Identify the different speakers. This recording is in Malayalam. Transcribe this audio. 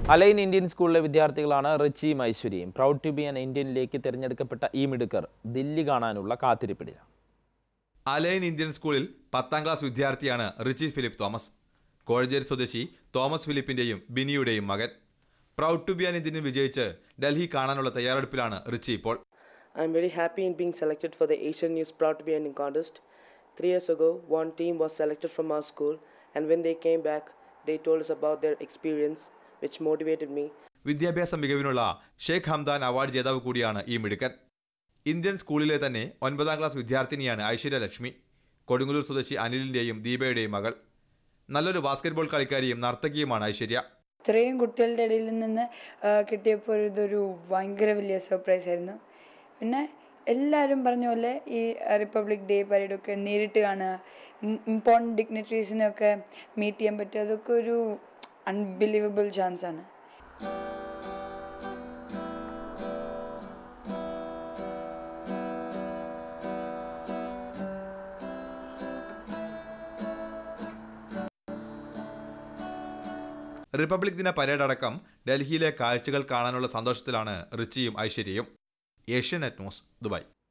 Speaker 1: അലൈൻ ഇന്ത്യൻ സ്കൂളിലെ വിദ്യാർത്ഥികളാണ് റിച്ചിയും ഐശ്വര്യയും പ്രൗഡ് ടു ബി ആൻ ഇന്ത്യനിലേക്ക് തിരഞ്ഞെടുക്കപ്പെട്ട ഈ മിടുക്കർ ദില്ലി കാണാനുള്ള കാത്തിരിപ്പിടിലാണ്
Speaker 2: അലൈൻ ഇന്ത്യൻ സ്കൂളിൽ പത്താം ക്ലാസ് വിദ്യാർത്ഥിയാണ് റിച്ചി ഫിലിപ്പ് തോമസ് കോഴഞ്ചേരി സ്വദേശി തോമസ് ഫിലിപ്പിന്റെയും ബിനിയുടെയും മകൻ പ്രൗഡ് ടു ബി ആൻ ഇന്ത്യനിൽ വിജയിച്ച് ഡൽഹി കാണാനുള്ള തയ്യാറെടുപ്പിലാണ് റിച്ചി ഇപ്പോൾ
Speaker 3: I'm very happy in being selected for the Asian News Proud to be Indian contest. Three years ago, one team was selected from our school, and when they came back, they told us about their experience, which motivated me.
Speaker 2: വിദ്യാഭ്യാസ മികവിനുള്ള ഷേഖ് ഹംദാൻ അവാർഡ് ജേതാവ് കൂടിയാണ് ഈ മിടുക്കൻ ഇന്ത്യൻ സ്കൂളിലെ തന്നെ ഒൻപതാം ക്ലാസ് വിദ്യാർത്ഥിനിയാണ് ഐശ്വര്യ ലക്ഷ്മി കൊടുങ്ങല്ലൂർ സ്വദേശി അനിലിന്റെയും ദീപയുടെയും മകൾ നല്ലൊരു ബാസ്കറ്റ്ബോൾ കളിക്കാരിയും നർത്തകിയുമാണ് ഐശ്വര്യ
Speaker 4: ഇത്രയും കുട്ടികളുടെ ഇടയിൽ നിന്ന് ആ, കിട്ടിയപ്പോൾ ഇതൊരു ഭയങ്കര വലിയ സർപ്രൈസ് ആയിരുന്നു പിന്നെ എല്ലാവരും പറഞ്ഞ പോലെ ഈ റിപ്പബ്ലിക് ഡേ പരേഡൊക്കെ നേരിട്ട് കാണുക ഇമ്പോർട്ടൻറ്റ് ഡിഗ്നിറ്ററീസിനെയൊക്കെ മീറ്റ് ചെയ്യാൻ പറ്റുക അതൊക്കെ ഒരു അൺബിലീവബിൾ ചാൻസ് ആണ്
Speaker 2: റിപ്പബ്ലിക് ദിന പരേഡ് അടക്കം ഡൽഹിയിലെ കാഴ്ചകൾ കാണാനുള്ള സന്തോഷത്തിലാണ് റിച്ചിയും ഐശ്വര്യയും ഏഷ്യാനെറ്റ് ന്യൂസ് ദുബായ്